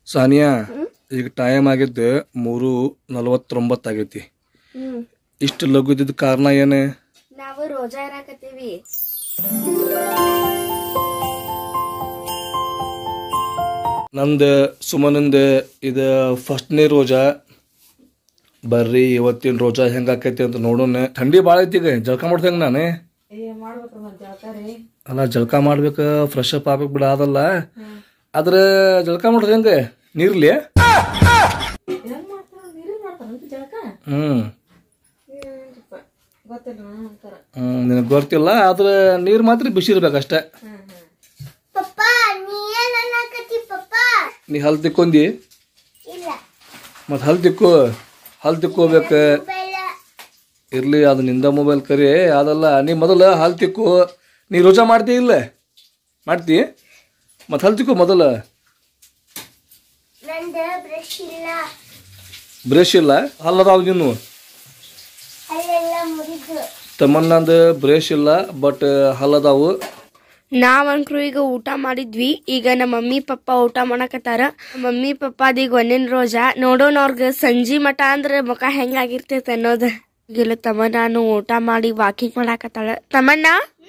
ಸಾನಿಯಾ ಈಗ ಟೈಮ್ ಆಗಿದ್ದು ಮೂರು ನಲವತ್ತೊಂಬತ್ತು ಆಗೈತಿ ಹ್ಮ್ ಇಷ್ಟು ಲಘು ಇದ್ದಿದ್ದ ಕಾರಣ ಏನು ನಾವು ರೋಜಾ ಇರಾಕತ್ತೀವಿ ನಂದು ಸುಮನಂದ ಇದು ಫಸ್ಟ್ನೇ ರೋಜಾ ಬರ್ರಿ ಇವತ್ತಿನ ರೋಜಾ ಹೆಂಗಾಕೈತಿ ಅಂತ ನೋಡೋಣ ಥಂಡಿ ಭಾಳ ಐತಿ ಈಗ ಜಳಕ ಮಾಡ್ದಂಗ ನಾನು ಅಲ್ಲ ಜಳಕ ಮಾಡ್ಬೇಕು ಫ್ರೆಶ್ ಅಪ್ ಆಗ್ಬೇಕು ಬಿಡ ಅದಲ್ಲ ಆದ್ರೆ ಜಳಕ ಮಾಡೋದು ಹೆಂಗೆ ನೀರ್ಲಿ ಹ್ಮ್ ಹ್ಮ್ ನಿನಗೆ ಗೊತ್ತಿಲ್ಲ ಆದ್ರೆ ನೀರು ಮಾತ್ರ ಬಿಸಿ ಇರ್ಬೇಕಷ್ಟೇ ಪಪ್ಪ ನೀ ಏನ್ ಅನ್ನಕತ್ತಿ ಪಪ್ಪ ನೀ ಹಲ್ ತಿಕ್ಕೊಂದಿ ಇಲ್ಲ ಮತ್ತೆ ಹಲ್ ತಿಕ್ಕು ಹಲ್ ತಿಕ್ಕೋಬೇಕು ಬೇಡ ಇರ್ಲಿ ಅದು ನಿಂದ ಮೊಬೈಲ್ ಕರಿ ಅದಲ್ಲ ನೀ ಮೊದಲು ಹಾಲು ತಿಕ್ಕು ನೀ ರೋಜಾ ಮಾಡ್ತಿ ಇಲ್ಲ ಮಾಡ್ತಿ ಮತ್ತೆ ಹಲ್ ತಿಕ್ಕು ಮೊದಲ ನಂದ ಬ್ರಷ್ ಇಲ್ಲ ಬ್ರಷ್ ಇಲ್ಲ ಹಲ್ಲದಾವ್ ನೀನು ಅಲ್ಲೆಲ್ಲ ಮುರಿದು ತಮ್ಮನ್ನಂದು ಬ್ರಷ್ ಇಲ್ಲ ಬಟ್ ಹಲ್ಲದಾವು ನಾವಂಕ್ರು ಈಗ ಊಟ ಮಾಡಿದ್ವಿ ಈಗ ನಮ್ಮ ಮಮ್ಮಿ ಪಪ್ಪ ಊಟ ಮಾಡಕತ್ತಾರ ಮಮ್ಮಿ ಪಪ್ಪ ಈಗ ಒಂದಿನ ರೋಜಾ ನೋಡೋಣ ಅವ್ರಿಗೆ ಸಂಜಿ ಮಠ ಅಂದ್ರೆ ಮುಖ ಹೆಂಗಾಗಿರ್ತೈತೆ ಅನ್ನೋದು ಈಗಿಲ್ಲ ತಮ್ಮ ನಾನು ಊಟ ಮಾಡಿ ವಾಕಿಂಗ್ ಮಾಡಾಕತ್ತಾಳ ತಮ್ಮಣ್ಣ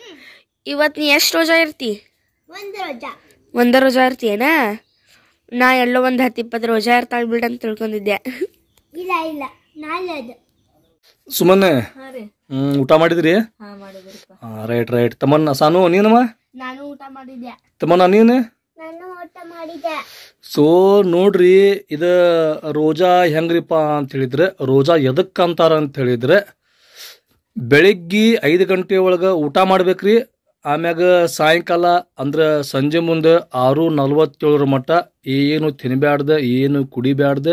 ಇವತ್ ನೀ ಎಷ್ಟು ರೋಜಾ ಇರ್ತಿ ಒಂದು ರೋಜಾ ಒಂದ ರೋಜಾ ಇರ್ತೀಯನ ನಾ ಎಲ್ಲೋ ಒಂದ್ ಹತ್ತು ಇಪ್ಪತ್ತು ರೋಜಾ ಇರ್ತಾಳ ಬಿಡ ಅಂತ ತಿಳ್ಕೊಂಡಿದ್ದೆ ಇಲ್ಲ ಇಲ್ಲ ನಾಳೆ ಅದು ಸುಮ್ಮನೆ ಹ್ಮ್ ಊಟ ಮಾಡಿದ್ರಿ ಹಾಂ ರೈಟ್ ರೈಟ್ ತಮ್ಮನ್ನ ಸಾನು ನೀನಮ್ಮ ನಾನು ಊಟ ಮಾಡಿದ್ದೆ ತಮ್ಮನ್ನ ನೀನು ನಾನು ಊಟ ಮಾಡಿದೆ ಸೊ ನೋಡ್ರಿ ಇದ ರೋಜಾ ಹೆಂಗ್ರಿಪ್ಪ ಅಂತ ಹೇಳಿದ್ರೆ ರೋಜಾ ಎದಕ್ ಅಂತಾರ ಅಂತ ಹೇಳಿದ್ರೆ ಬೆಳಿಗ್ಗೆ ಐದು ಗಂಟೆ ಒಳಗೆ ಊಟ ಮಾಡ್ಬೇಕ್ರಿ ಆಮ್ಯಾಗ ಸಾಯಂಕಾಲ ಅಂದ್ರೆ ಸಂಜೆ ಮುಂದೆ ಆರು ನಲ್ವತ್ತೇಳರ ಮಟ್ಟ ಏನು ತಿನ್ಬ್ಯಾಡ್ದ ಏನು ಕುಡಿಬ್ಯಾಡ್ದ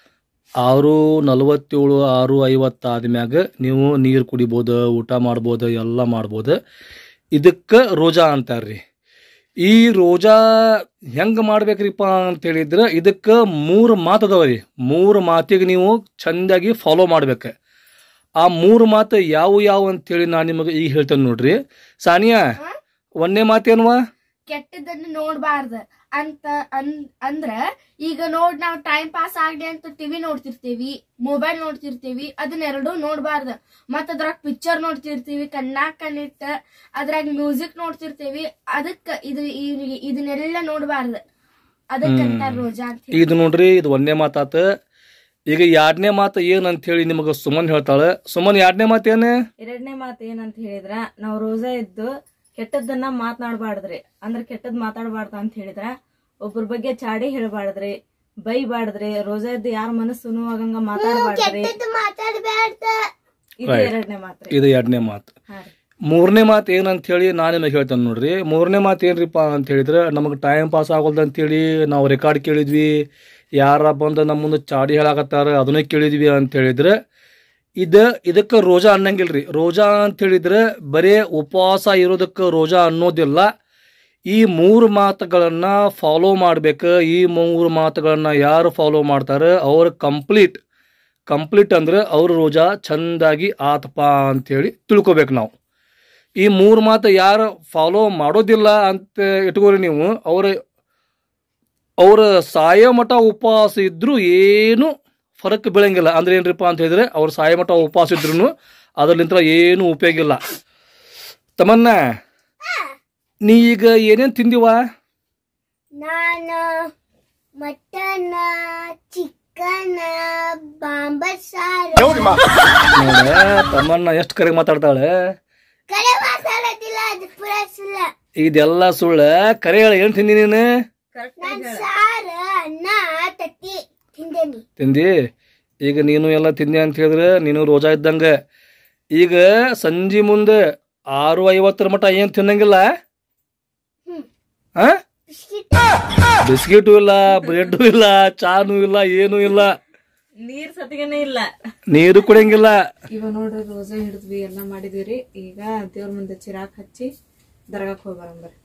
ಆರು ನಲವತ್ತೇಳು ಆರು ಐವತ್ತು ಆದ್ಮ್ಯಾಗ ನೀವು ನೀರು ಕುಡಿಬೋದು ಊಟ ಮಾಡ್ಬೋದು ಎಲ್ಲ ಮಾಡ್ಬೋದು ಇದಕ್ಕೆ ರೋಜಾ ಅಂತಾರ್ರಿ ಈ ರೋಜಾ ಹೆಂಗ್ ಮಾಡ್ಬೇಕ್ರಿಪ್ಪ ಅಂತ ಹೇಳಿದ್ರೆ ಇದಕ್ಕೆ ಮೂರು ಮಾತು ಅದಾವ ರೀ ಮೂರು ಮಾತಿಗೆ ನೀವು ಚಂದಾಗಿ ಫಾಲೋ ಮಾಡ್ಬೇಕು ಆ ಮೂರು ಮಾತು ಯಾವ ಯಾವ ಅಂತೇಳಿ ನಾನು ನಿಮಗೆ ಈಗ ಹೇಳ್ತೇನೆ ನೋಡ್ರಿ ಸಾನಿಯಾ ಒಂದನೇ ಮಾತೇನ್ವಾ ಕೆಟ್ಟದನ್ನ ನೋಡ್ಬಾರ್ದ ಅಂತ ಅನ್ ಅಂದ್ರ ಈಗ ನೋಡ್ ನಾವ್ ಟೈಮ್ ಪಾಸ್ ಆಗ್ಲಿ ಅಂತ ಟಿವಿ ನೋಡ್ತಿರ್ತೀವಿ ಮೊಬೈಲ್ ನೋಡ್ತಿರ್ತೀವಿ ಅದನ್ನೆರಡು ನೋಡ್ಬಾರ್ದ ಮತ್ತ ಅದ್ರಾಗ ಪಿಕ್ಚರ್ ನೋಡ್ತಿರ್ತೀವಿ ಕಣ್ಣಾಗ್ ಕಣ್ಣಿಟ್ಟ ಅದ್ರಾಗ ಮ್ಯೂಸಿಕ್ ನೋಡ್ತಿರ್ತೀವಿ ಅದಕ್ಕ ಇದು ಈ- ಇದನ್ನೆಲ್ಲ ನೋಡ್ಬಾರ್ದ ಅದಕ್ಕಂತ ರೋಜಾ ಅಂತ ಹೇಳಿ. ಇದು ನೋಡ್ರಿ ಇದು ಒಂದನೇ ಮಾತಾತ ಈಗ ಎರಡನೇ ಮಾತು ಏನ್ ಅಂತ ಹೇಳಿ ನಿಮಗೆ ಸುಮನ್ ಹೇಳ್ತಾಳೆ ಸುಮನ್ ಎರಡನೇ ಮಾತು ಏನು ಎರಡನೇ ಮಾತು ಏನಂತ ಹೇಳಿದ್ರ ನಾವ್ ರೋಜಾ ಇದ್ದು ಕೆಟ್ಟದ್ದನ್ನ ಮಾತನಾಡ್ಬಾರ್ದ್ರಿ ಅಂದ್ರ ಕೆಟ್ಟದ್ ಮಾತಾಡ್ಬಾರ್ದು ಅಂತ ಹೇಳಿದ್ರ ಒಬ್ರ ಬಗ್ಗೆ ಚಾಡಿ ಹೇಳ್ಬಾರ್ದ್ರಿ ಬೈಬಾರ್ದ್ರಿ ರೋಜಾ ಇದ್ದು ಯಾರ ಮನಸ್ಸು ನೋವಾಗಂಗ ಮಾತಾಡ್ಬಾರ್ದ್ರಿ ಕೆಟ್ಟದ್ದು ಮಾತಾಡ್ಬೇಡ್ದ ಇದು Right. ಎರಡನೇ ಮಾತ್ರಿ ಇದು ಎರಡನೇ ಮಾತು ಹಾ ರೀ. ಮೂರನೇ ಮಾತು ಏನಂತ ಹೇಳಿ ನಾನು ನಿಮಗೆ ಹೇಳ್ತೇನೆ ನೋಡ್ರಿ ಮೂರನೇ ಮಾತು ಏನ್ರಿಪ್ಪ ಅಂತ ಹೇಳಿದ್ರೆ ನಮಗೆ ಟೈಮ್ ಪಾಸ್ ಆಗೋಲ್ದು ಅಂತೇಳಿ ನಾವು ರೆಕಾರ್ಡ್ ಕೇಳಿದ್ವಿ ಯಾರ ಬಂದು ನಮ್ಮ ಮುಂದೆ ಚಾಡಿ ಹೇಳಾಕತ್ತಾರ ಅದನ್ನೇ ಕೇಳಿದ್ವಿ ಅಂತ ಹೇಳಿದ್ರೆ ಇದು ಇದಕ್ಕೆ ರೋಜಾ ಅನ್ನಂಗಿಲ್ರಿ ರೋಜಾ ಅಂತ ಹೇಳಿದ್ರೆ ಬರೇ ಉಪವಾಸ ಇರೋದಕ್ಕೆ ರೋಜಾ ಅನ್ನೋದಿಲ್ಲ ಈ ಮೂರು ಮಾತುಗಳನ್ನ ಫಾಲೋ ಮಾಡ್ಬೇಕು ಈ ಮೂರು ಮಾತುಗಳನ್ನ ಯಾರು ಫಾಲೋ ಮಾಡ್ತಾರೆ ಅವ್ರು ಕಂಪ್ಲೀಟ್ ಕಂಪ್ಲೀಟ್ ಅಂದ್ರೆ ಅವ್ರ ರೋಜಾ ಚಂದಾಗಿ ಆತಪ್ಪ ಅಂತೇಳಿ ತಿಳ್ಕೊಬೇಕು ನಾವು ಈ ಮೂರು ಮಾತು ಯಾರು ಫಾಲೋ ಮಾಡೋದಿಲ್ಲ ಅಂತ ಇಟ್ಕೋರಿ ನೀವು ಅವ್ರ ಅವ್ರ ಸಾಯೋ ಮಠ ಉಪವಾಸ ಇದ್ರು ಏನು ಫರಕ್ ಬೀಳಂಗಿಲ್ಲ ಅಂದ್ರೆ ಏನ್ರಿಪ್ಪ ಅಂತ ಹೇಳಿದ್ರೆ ಅವ್ರ ಸಾಯೋ ಮಠ ಉಪವಾಸ ಇದ್ರು ಅದರ್ಲಿಂತ ಏನು ಉಪಯೋಗ ಇಲ್ಲ ತಮ್ಮನ್ನ ನೀ ಈಗ ಏನೇನ್ ತಿಂದಿವ ನಾನು ಮಟನ್ ಚಿಕನ್ ಬಾಂಬರ್ ಸಾರು ನೋಡ ತಮ್ಮನ್ನ ಎಷ್ಟು ಕರೆಗೆ ಮಾತಾಡ್ತಾಳೆ ಕರೆ ಮಾತಾಡೋದಿಲ್ಲ ಅದು ಪೂರ ಸುಳ್ಳ ಇದೆಲ್ಲ ಸುಳ್ಳ ಕರೆ ಹೇಳ ಏನ್ ತಿಂದಿ ನೀನು ನಾನ್ ಸಾರು ಅನ್ನ ತತ್ತಿ ತಿಂದೇನಿ ತಿಂದಿ ಈಗ ನೀನು ಎಲ್ಲ ತಿಂದಿ ಅಂತ ಹೇಳಿದ್ರೆ ನೀನು ರೋಜಾ ಇದ್ದಂಗ ಈಗ ಸಂಜೆ ಮುಂದೆ ಆರು ಐವತ್ತರ ಮಟ ಏನ್ ತಿನ್ನಂಗಿಲ್ಲ ಆ ಬಿಸ್ಕಿಟ್ ಬಿಸ್ಕಿಟು ಇಲ್ಲ ಬ್ರೆಡ್ ಇಲ್ಲ ಚಾನು ಇಲ್ಲ ಏನು ಇಲ್ಲ ನೀರ್ ಸತಿಗೆನೇ ಇಲ್ಲ ನೀರು ಕುಡಿಯಂಗಿಲ್ಲ ಇವಾಗ ನೋಡ್ರಿ ರೋಜಾ ಹಿಡಿದ್ವಿ ಎಲ್ಲ ಮಾಡಿದ್ವಿ ಈಗ ದೇವ್ರ ಮುಂದೆ ಚಿರಾಕ್ ಹಚ್ಚಿ ದರ್ಗಾಕ್ ಹೋಗಿ ಬರಂಬರ್ರಿ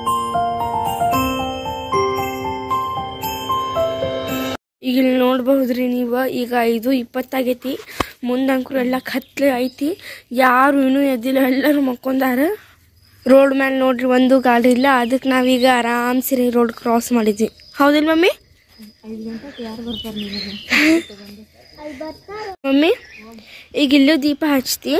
ಈಗ ಇಲ್ಲಿ ನೋಡಬಹುದು ನೋಡಿದ್ರಿ ನೀವು ಈಗ ಐದು ಇಪ್ಪತ್ತಾಗೈತಿ ಮುಂದಂಕ್ರು ಎಲ್ಲ ಕತ್ಲೆ ಐತಿ ಯಾರು ಇನ್ನೂ ಎದ್ದಿಲ್ಲ ಎಲ್ಲರೂ ಮಕ್ಕೊಂದಾರ ರೋಡ್ ಮೇಲೆ ನೋಡ್ರಿ ಒಂದು ಗಾಡಿ ಇಲ್ಲ ಅದಕ್ಕೆ ನಾವೀಗ ಆರಾಮ್ಸಿರಿ ರೋಡ್ ಕ್ರಾಸ್ ಮಾಡಿದ್ವಿ ಹೌದಿಲ್ಲ ಮಮ್ಮಿ ಮಮ್ಮಿ ಈಗ ಇಲ್ಲೂ ದೀಪ ಹಚ್ತಿ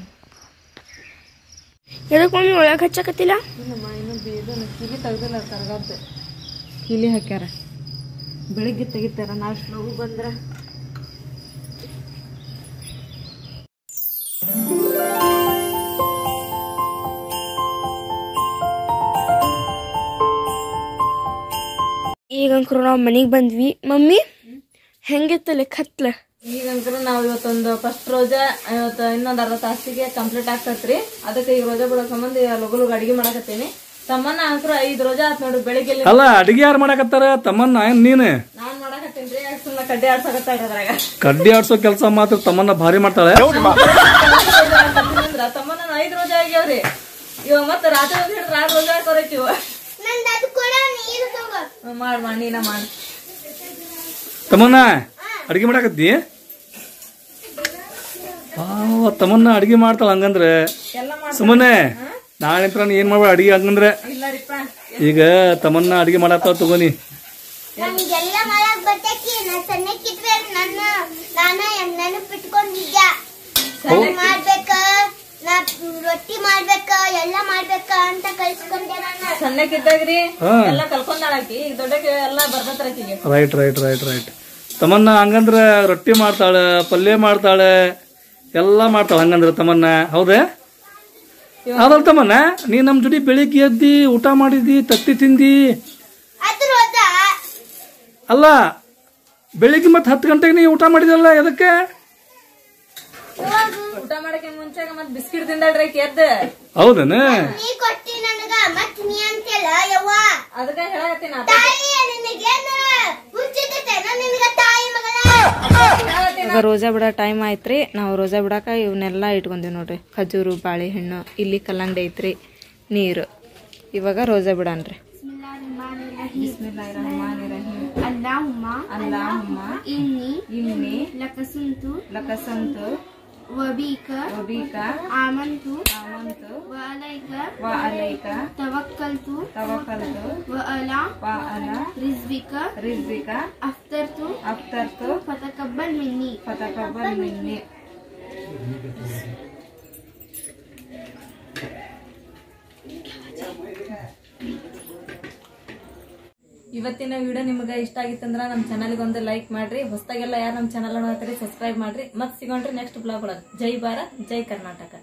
ಎದಕ್ಕೆ ಮಮ್ಮಿ ಒಳಗೆ ಹಚ್ಚಕತ್ತಿಲ್ಲ ಕಿಲಿ ತೆಗ್ದಿಲ್ಲ ತರಗದ್ದು ಕಿಲಿ ಹಾಕ್ಯಾರ ಬೆಳಿಗ್ಗೆ ತೆಗಿತಾರ ನಾವು ಲಘು ಬಂದ್ರ ಈಗಂಕ್ರು ನಾವು ಮನೆಗೆ ಬಂದ್ವಿ ಮಮ್ಮಿ ಹೆಂಗಿತ್ತಲ್ಲ ಕತ್ಲ ಈಗಂಕರ ನಾವು ಇವತ್ತೊಂದು ಫಸ್ಟ್ ರೋಜಾ ಇವತ್ತು ಇನ್ನೊಂದು ಅರ್ಧ ತಾಸಿಗೆ ಕಂಪ್ಲೀಟ್ ಆಗ್ತತ್ರಿ ಅದಕ್ಕೆ ಈಗ ರೋಜಾ ಬಿಡೋ ಸಂಬಂಧ ಈಗ ಲಗು ಲಗು ಅಡಿಗೆ ಮಾಡಕತ್ತೀನಿ ತಮ್ಮನ್ನ ಅಂಕರ ಐದ್ ರೋಜಾ ಆತ್ ನೋಡ್ರಿ ಬೆಳಿಗ್ಗೆ ಎಲ್ಲಿ- ಅಲ್ಲ ಅಡಿಗೆ ಯಾರು ಮಾಡಕತ್ತಾರ ತಮ್ಮನ್ನ ಏನ್ ನೀನು ನಾನ್ ಮಾಡಕತ್ತೀನ್ರಿ ಸುಮ್ಮನೆ ಕಡ್ಡಿ ಆಡ್ಸಕತ್ತ ಅದ್ರಾಗ ಕಡ್ಡಿ ಆಡ್ಸೋ ಕೆಲಸ ಮಾತ್ರ ತಮ್ಮನ್ನ ಭಾರಿ ಮಾಡ್ತಾಳೆ ಅಂದ್ರ ತಮ್ಮನ್ನ ಐದ್ ರೋಜಾ ಆಗ್ಯಾವ್ರಿ ಇವ ಮತ್ತ ರಾತ್ರಿ ಒಂದ್ ಹಿಡಿದ್ರೆ ಆರ್ ರೋಜಾ ಹಾಕೋರೈತಿ ಇವ ನಂದು ಅದು ಕೂಡ ನೀರು ತಗೋ ಹ್ಮ್, ಮಾಡ್ ಮಾಡ್ ನೀನ ಮಾಡ್ ತಮ್ಮನ್ನ ಅಡಿಗೆ ಮಾಡಕತ್ತಿ ಪಾವ ತಮ್ಮನ್ನ ಅಡಿಗೆ ಮಾಡ್ತಾಳ ಹಂಗಂದ್ರೆ ಎಲ್ಲ ಮಾಡ್ ಸುಮ್ಮನೆ ನಾಳೆ ಏನ್ ಮಾಡ್ಬೇಡ ಅಡಿಗೆ ಹಂಗಂದ್ರೆ ಇಲ್ಲರಿಪ್ಪ ಈಗ ತಮ್ಮನ್ನ ಅಡಿಗೆ ಮಾಡತ್ತಾವ ತಗೋನಿ ನನಗೆಲ್ಲ ಮಾಡಕ್ ಬರ್ತೈತಿ ನಾ ಸಣ್ಣಕ್ಕಿದ್ರೆ ನನ್ನ ನಾನು ನೆನಪು ಇಟ್ಕೊಂಡಿದ್ದೆ ಸಣ್ಣ ಮಾಡ್ಬೇಕ ನಾ ರೊಟ್ಟಿ ಮಾಡ್ಬೇಕ ಎಲ್ಲ ಮಾಡ್ಬೇಕ ಅಂತ ಕಲ್ಸ್ಕೊಂಡೆ ನಾನು ಸಣ್ಣಕ್ಕಿದ್ದಾಗ್ರಿ ಹಾ. ಎಲ್ಲ ಕಲ್ಕೊಂಡಾಳಾಕಿ ಈಗ ದೊಡ್ಡಕ್ಕೆ ಎಲ್ಲ ಬರ್ತೈತ್ರ ಆಕಿಗೆ ರೈಟ್ ರೈಟ್ ರೈಟ್ ರೈಟ್ ತಮ್ಮನ್ನ ಹಂಗಂದ್ರೆ ರೊಟ್ಟಿ ಮಾಡ್ತಾಳೆ ಪಲ್ಯ ಮಾಡ್ತಾಳೆ ಎಲ್ಲ ಮಾಡ್ತಾಳೆ ಹಂಗಂದ್ರೆ ತಮ್ಮನ್ನ ಹೌದೇ ಅದಲ್ಲ ತಮ್ಮನ್ನ ನೀ ನಮ್ಮ ಜೋಡಿ ಬೆಳಿಗ್ಗೆ ಎದ್ದಿ ಊಟ ಮಾಡಿದ್ದಿ ತತ್ತಿ ತಿಂದಿ ಅದ್ರ ಹೋದ ಅಲ್ಲ ಬೆಳಿಗ್ಗೆ ಮತ್ತೆ ಹತ್ತು ಗಂಟೆಗೆ ನೀ ಊಟ ಮಾಡಿದಲ್ಲ ಎದಕ್ಕೆ ಊಟ ಮಾಡಕ್ಕೆ ಮುಂಚೆಗ ಮತ್ ಬಿಸ್ಕಿಟ್ ತಿಂದಾಳ್ರಿ ಆಕಿ ಎದ್ದ ಹೌದನ ನೀ ಕೊಟ್ಟಿ ನನಗ ಮತ್ ನೀ ಅಂತೆಲ್ಲ ಯವ್ವ ಅದಕ್ಕ ಹೇಳಕತ್ತೀನಿ ನಾ. ತಾಯಿ ನಿನಗೇನ ಹುಚ್ಚಿದ್ದೈತೆ ನಿನಗ ತಾಯಿ ಮಗಳ ಈಗ ರೋಜಾ ಬಿಡೋ ಟೈಮ್ ಆಯ್ತ್ರಿ ನಾವು ರೋಜಾ ಬಿಡಾಕ ಇವನ್ನೆಲ್ಲ ಇಟ್ಕೊಂತೀವಿ ನೋಡ್ರಿ ಖಜೂರು ಬಾಳೆಹಣ್ಣು ಇಲ್ಲಿ ಕಲ್ಲಂಗಡಿ ಐತ್ರಿ ನೀರು ಇವಾಗ ರೋಜಾ ಬಿಡನ್ರಿ ಅಲ್ಲಾಹುಮ್ಮ ಅಲ್ಲಾಹುಮ್ಮ ಇನ್ನಿ ಇನ್ನಿ ಲಕಸುಂತು ಲಕಸಂತು ವಬೀಕ ವಬೀಕ ಆಮಂತು ಆವಂತು ವಅಲೈಕ ವ ಅಲೈಕ ತವಕ್ಕಲ್ತು ತವಕಲ್ತು ವಅಲಾ ವ ಅಲ ರಿಜ್ವಿಕ ರಿಜ್ವಿಕ ಅಫ್ತರ್ತು ಅಫ್ತರ್ತು ಫತಕಬ್ಬಲ್ ಮಿನ್ನಿ ಫತಕಬ್ಬಲ್ ಮಿನ್ನಿ ಇವತ್ತಿನ ವಿಡಿಯೋ ನಿಮಗೆ ಇಷ್ಟ ಆಗಿತ್ತಂದ್ರ ನಮ್ಮ ಚಾನಲ್ಗೆ ಒಂದು ಲೈಕ್ ಮಾಡ್ರಿ ಹೊಸದಾಗೆಲ್ಲ ಯಾರು ನಮ್ಮ ಚಾನಲ್ ನೋಡ್ತೀರಿ ಸಬ್ಸ್ಕ್ರೈಬ್ ಮಾಡ್ರಿ ಮತ್ತೆ ಸಿಗೋಣ್ರಿ ನೆಕ್ಸ್ಟ್ ಬ್ಲಾಗ್ ಒಳಗೆ ಜೈ ಭಾರತ್ ಜೈ ಕರ್ನಾಟಕ